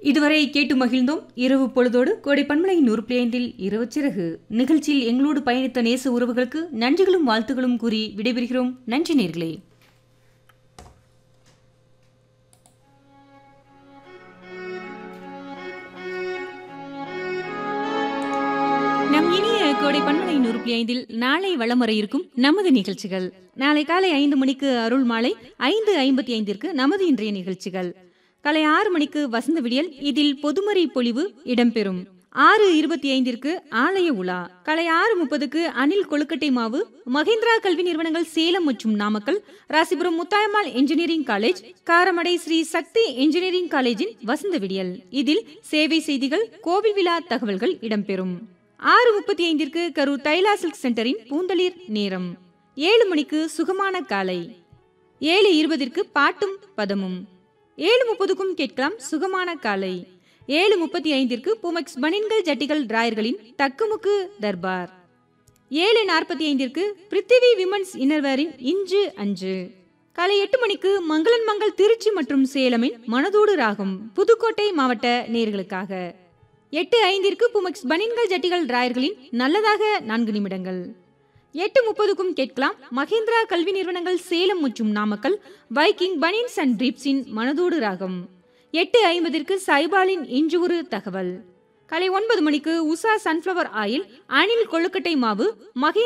இதுவரை கேட்டு மகிழ்ந்தோம் இரவு பொழுதோடு கோடை பண்பலை நூறு பிளேண்டில் இரவு சிறகு நிகழ்ச்சியில் எங்களோடு பயணித்த நேச உறவுகளுக்கு நன்றிகளும் வாழ்த்துகளும் கூறி விடைபெறுகிறோம் நன்றி நேர்களே நம் இனிய கோடை பண்பலை நூறு புள்ளி ஐந்தில் நாளை வளம் வர இருக்கும் நமது நிகழ்ச்சிகள் நாளை காலை ஐந்து மணிக்கு அருள் மாலை ஐந்து ஐம்பத்தி ஐந்திற்கு நமது இன்றைய நிகழ்ச்சிகள் காலை ஆறு மணிக்கு வசந்த விடியல் இதில் பொதுமறை பொழிவு இடம்பெறும் ஆறு இருபத்தி ஐந்திற்கு ஆலய உலா காலை ஆறு முப்பதுக்கு அனில் கொழுக்கட்டை மாவு மகேந்திரா கல்வி நிறுவனங்கள் சேலம் மற்றும் Namakkal Rasipuram Muthayammal engineering college Karamadai Sri Sakthi engineering காலேஜின் வசந்த விடியல் இதில் சேவை செய்திகள் கோவில் விழா தகவல்கள் இடம்பெறும் ஆறு முப்பத்தி ஐந்திற்கு கரூர் தைலா சில்க் சென்டரின் பூந்தளிர் நேரம் ஏழு மணிக்கு சுகமான காலை ஏழு இருபதிற்கு பாட்டும் பதமும் ஏழு முப்பதுக்கும் கேட்கலாம் சுகமான காலை ஏழு முப்பத்தி ஐந்திற்கு புமெக்ஸ் பனின்கள் ஜட்டிகள் டிராயர்களின் தக்குமுக்கு தர்பார் ஏழு நாற்பத்தி ஐந்திற்கு பிருத்திவி விமன்ஸ் இன்னர்வேரின் இன்று அன்று காலை எட்டு மணிக்கு மங்களன் மங்கள் திருச்சி மற்றும் சேலமின் மனதோடு ராகம் புதுக்கோட்டை மாவட்ட நேர்களுக்காக எட்டு ஐந்திற்கு புமெக்ஸ் பனின்கள் ஜட்டிகள் டிராயர்களின் நல்லதாக நான்கு நிமிடங்கள் எட்டு முப்பதுக்கும் கேட்கலாம் மகேந்திரா கல்வி நிறுவனங்கள் சேலம் மற்றும் நாமக்கல் வைக்கிங் பனின்ஸ் அண்ட் ட்ரிப்ஸின் மனதோடு ராகம் எட்டு ஐம்பதிற்கு சைபாலின் இன்று ஒரு தகவல் காலை ஒன்பது மணிக்கு உஷா சன்ஃப்ளவர் ஆயில் அணில் கொழுக்கட்டை மாவு மகே